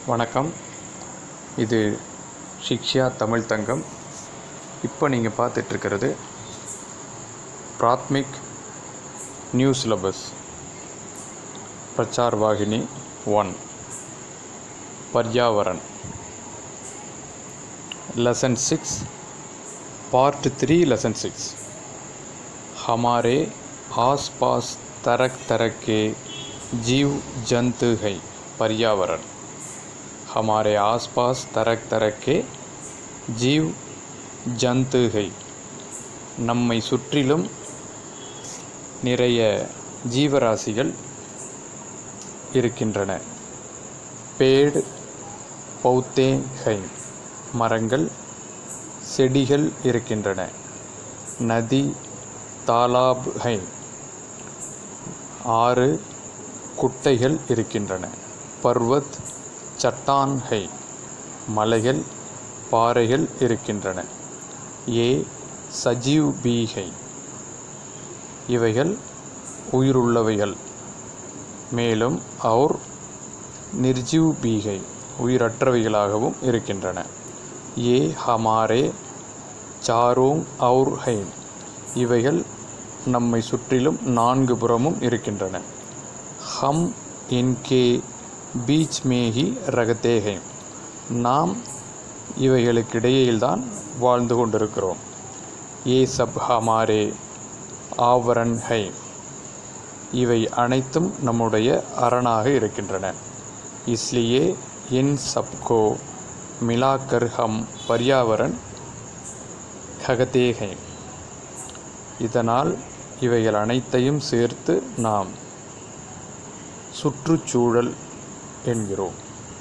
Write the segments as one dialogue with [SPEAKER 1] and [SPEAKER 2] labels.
[SPEAKER 1] வணக்கம் இது ஷிக்ஷா தமிழ் தங்கம் இப்போ நீங்கள் பார்த்துட்ருக்கிறது Prathmik new syllabus Prachar Vahini one பர்யாவரன் lesson six part three lesson six हमारे आसपास तरह तरह के जीव जंतु हैं पर्यावरण हमारे आसपास तरह तरह के जीव ஜந்து है நம்மை சுற்றிலும் நிறைய ஜீவராசிகள் இருக்கின்றன பேடு பௌத்தே ஹை மரங்கள் செடிகள் இருக்கின்றன நதி தாலாப் ஹை ஆறு குட்டைகள் இருக்கின்றன பர்வத் சட்டான் ஹை மலைகள் பாறைகள் இருக்கின்றன ஏ சஜீவ் பீஹை இவைகள் உயிருள்ளவைகள் மேலும் அவர் நிர்ஜீவ் பீகை உயிரற்றவைகளாகவும் இருக்கின்றன ஏ ஹமாரே சாரோங் அவுர் ஹைம் இவைகள் நம்மை சுற்றிலும் நான்கு புறமும் இருக்கின்றன ஹம் இன்கே பீச் மேஹி ரகத்தேகை நாம் இவைகளுக்கிடையில்தான் வாழ்ந்து கொண்டிருக்கிறோம் ஏ சப் ஹமாரே ஆவரன் ஹை இவை அனைத்தும் நம்முடைய அரணாக இருக்கின்றன இஸ்லியே இன் சப்கோ மிலாக்கர் ஹம் பர்யாவரன் ககதேகை இதனால் இவைகள் அனைத்தையும் சேர்த்து நாம் சுற்றுச்சூழல் என்கிறோம்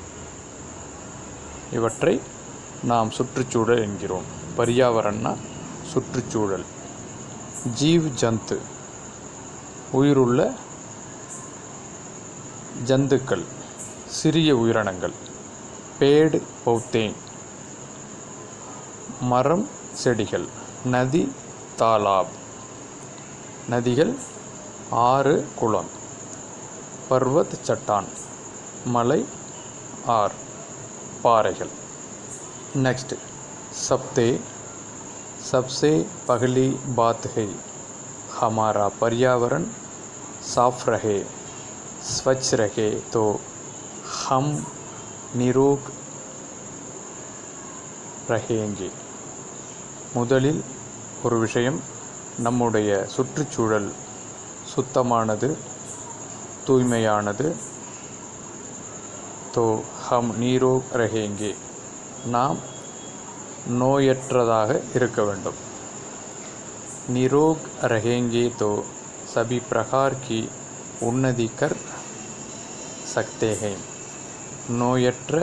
[SPEAKER 1] இவற்றை நாம் சுற்றுச்சூழல் என்கிறோம் பர்யாவரன்னா சுற்றுச்சூழல் ஜீவ் ஜந்து உயிருள்ள ஜந்துக்கள் சிறிய உயிரினங்கள் பேடு பௌத்தேன் மரம் செடிகள் நதி தாலாப் நதிகள் ஆறு குளம் பர்வத் சட்டான் மலை ஆர் பாறைகள் नेक्स्ट सबसे सबसे पहली बात है हमारा पर्यावरण साफ रहे स्वच्छ रहे तो हम निरोग रहेंगे முதலில் ஒரு விஷயம் நம்முடைய சுற்றுச்சூழல் சுத்தமானது தூய்மையானது தோ ஹம் நீரோக் ரஹேங்கே நாம் நோயற்றதாக இருக்க வேண்டும் நிரோக் ரஹேங்கே தோ சபி பிரகார் கி உன்னதி கர் சக்தேகை நோயற்ற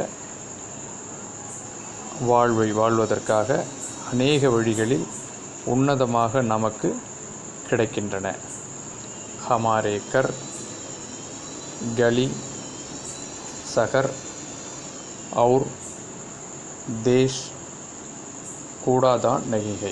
[SPEAKER 1] வாழ்வை வாழ்வதற்காக அநேக வழிகளில் உன்னதமாக நமக்கு கிடைக்கின்றன ஹமாரே கர் கலி சகர் और देश कूड़ादान नहीं है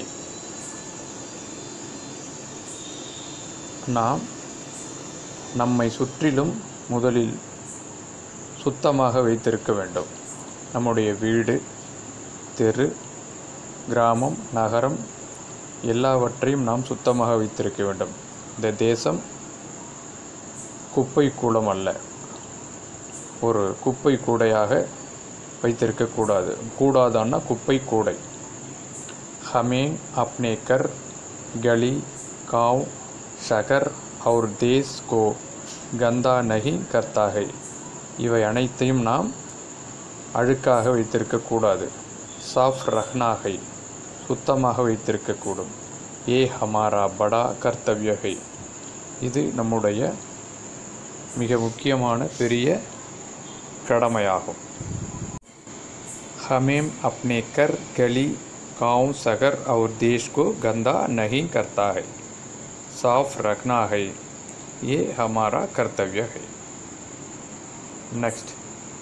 [SPEAKER 1] நாம் நம்மை சுற்றிலும் முதலில் சுத்தமாக வைத்திருக்க வேண்டும் நம்முடைய வீடு தெரு கிராமம் நகரம் எல்லாவற்றையும் நாம் சுத்தமாக வைத்திருக்க வேண்டும் இந்த தேசம் குப்பை கூலம் அல்ல ஒரு குப்பை கூடையாக வைத்திருக்கக்கூடாது கூடாதான்னா குப்பை கூடை हमें अपने कर गली गांव शहर और देश को கந்தா நகி கர்த்தாகை இவை அனைத்தையும் நாம் அழுக்காக வைத்திருக்கக்கூடாது சாஃப் ரஹ்னாகை சுத்தமாக வைத்திருக்கக்கூடும் ஏ ஹமாரா படா கர்த்தவியகை இது நம்முடைய மிக முக்கியமான பெரிய கடமையாகும் हमें अपने कर गली गांव शहर और देश को गंदा नहीं करता है साफ रखना है ये हमारा कर्तव्य है नेक्स्ट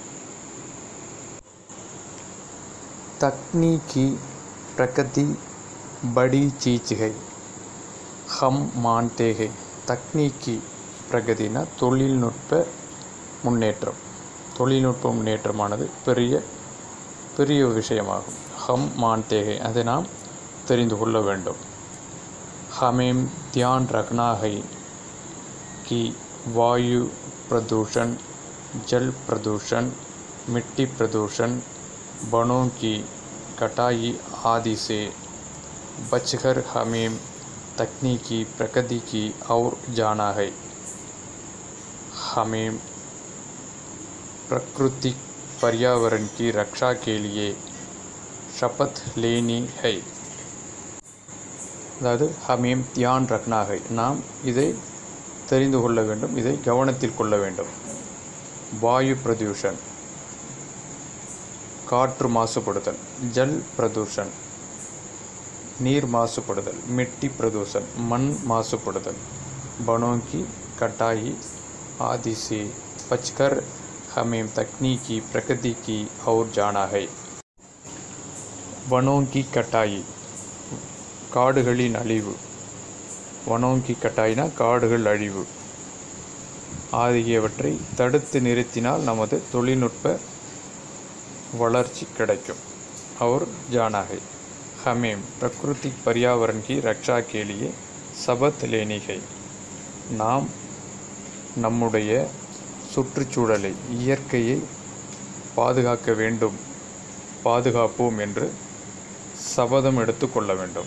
[SPEAKER 1] तकनीकी प्रगति बड़ी चीज है हम मानते हैं தக்னீக்கி பிரகதினா தொழில்நுட்ப முன்னேற்றம் தொழில்நுட்ப முன்னேற்றமானது பெரிய பெரிய விஷயமாகும் ஹம் மான்தேகை அதை நாம் தெரிந்து கொள்ள வேண்டும் हमें ध्यान रखना है कि वायु प्रदूषण जल प्रदूषण मिट्टी प्रदूषण वनों की कटाई आदि से बचकर हमें तकनीकी प्रगति की ओर जाना है हमें प्राकृतिक पर्यावरण की रक्षा के लिए शपथ लेनी है அதாவது ஹமீம் தியான் ரக்னாகை நாம் இதை தெரிந்து கொள்ள வேண்டும் இதை கவனத்தில் கொள்ள வேண்டும் வாயு பிரதூஷன் காற்று மாசுபடுதல் ஜல் பிரதூஷன் நீர் மாசுபடுதல் மிட்டி பிரதூஷன் மண் மாசுபடுதல் பனோங்கி கட்டாயி आदि से बचकर हमें तकनीकी प्रगति की ओर जाना है वनों की कटाई காடுகளின் அழிவு வனோங்கி கட்டாயினா காடுகள் அழிவு ஆகியவற்றை தடுத்து நிறுத்தினால் நமது தொழில்நுட்ப வளர்ச்சி கிடைக்கும் और जाना है हमें प्राकृतिक पर्यावरण की रक्षा के लिए शपथ लेनी है நாம் நம்முடைய சுற்றுச்சூழலை இயற்கையை பாதுகாக்க வேண்டும் பாதுகாப்போம் என்று சபதம் எடுத்துக்கொள்ள வேண்டும்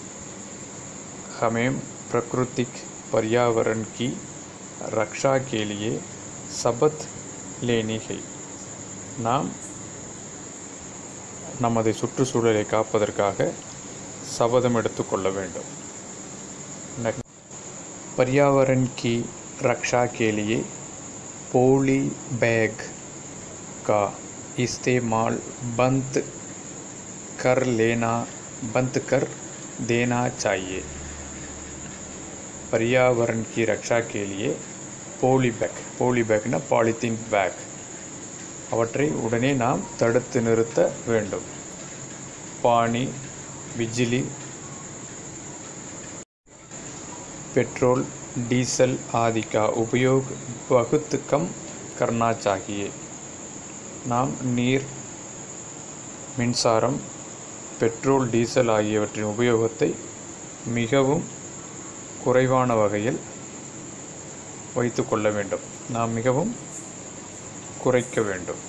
[SPEAKER 1] हमें प्राकृतिक पर्यावरण की रक्षा के लिए शपथ लेनी है நாம் நமது சுற்றுச்சூழலை காப்பதற்காக சபதம் எடுத்துக்கொள்ள வேண்டும் Next. पर्यावरण की रक्षा के लिए पोली बैग का इस्तेमाल बंद कर लेना बंद कर देना चाहिए पर्यावरण की रक्षा के लिए போலி பேக் போலி பேக்னா பாலித்தீன் பேக் அவற்றை உடனே நாம் தடுத்து நிறுத்த வேண்டும் पानी बिजली पेट्रोल डीजल आदि का उपयोग बहुत कम करना चाहिए நாம் நீர் மின்சாரம் பெட்ரோல் டீசல் ஆகியவற்றின் உபயோகத்தை மிகவும் குறைவான வகையில் வைத்து கொள்ள வேண்டும் நாம் மிகவும் குறைக்க வேண்டும்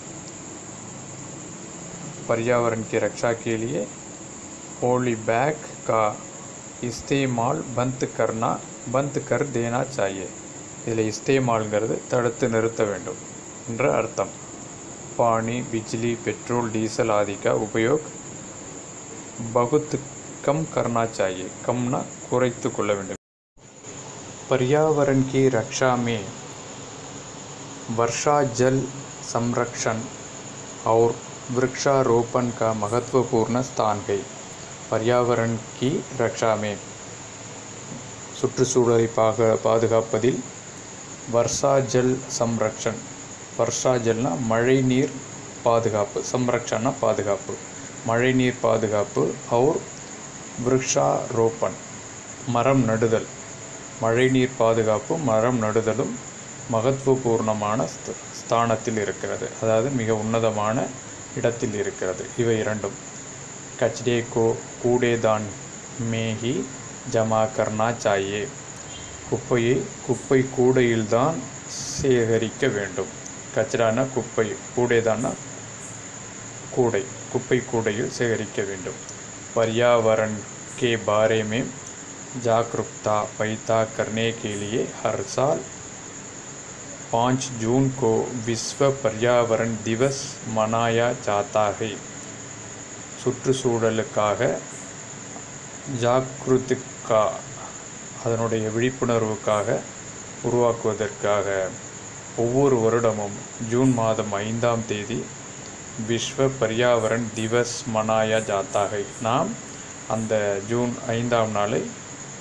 [SPEAKER 1] पर्यावरण की रक्षा के लिए पॉली बैग का इस्तेमाल बंद करना बंद कर देना चाहिए இதில் இஸ்தேமால்ங்கிறது தடுத்து நிறுத்த வேண்டும் என்ற அர்த்தம் पानी बिजली पेट्रोल डीजल आदि का उपयोग बहुत कम करना चाहिए कमना குறைத்து கொள்ள வேண்டும் पर्यावरण की रक्षा में वर्षा जल संरक्षण और वृक्षारोपण का महत्वपूर्ण स्थान है पर्यावरण की रक्षा में சுற்றுச்சூழலை பாக பாதுகாப்பதில் வர்ஷா ஜல் சம்ரக்ஷன் வர்ஷா ஜல்னா மழைநீர் பாதுகாப்பு சம்ரக்ஷன்னா பாதுகாப்பு மழைநீர் பாதுகாப்பு और விருக்ஷாரோப்பன் மரம் நடுதல் மழைநீர் பாதுகாப்பு மரம் நடுதலும் மகத்துவபூர்ணமான ஸ்த- ஸ்தானத்தில் இருக்கிறது அதாவது மிக உன்னதமான இடத்தில் இருக்கிறது இவை இரண்டும் கச்டே கோ கூடேதான் மேஹி ஜமா கர்னா சாயே குப்பையை குப்பை கூடையில்தான் சேகரிக்க வேண்டும் கச்சரானா குப்பை கூடைதான்னா கூடை குப்பை கூடையில் சேகரிக்க வேண்டும் पर्यावरण के बारे में जागरूकता पैदा करने के लिए हर साल पाँच जून को विश्व पर्यावरण दिवस मनाया जाता है சுற்றுச்சூழலுக்காக ஜாக்ருதிக்கா அதனுடைய விழிப்புணர்வுக்காக உருவாக்குவதற்காக ஒவ்வொரு வருடமும் ஜூன் மாதம் ஐந்தாம் தேதி விஸ்வ பர்யாவரன் திவஸ் மனாயா ஜாத்தாகை நாம் அந்த ஜூன் ஐந்தாம் நாளை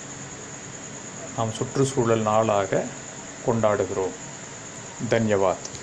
[SPEAKER 1] நாம் சுற்றுச்சூழல் நாளாக கொண்டாடுகிறோம் தன்யவாத்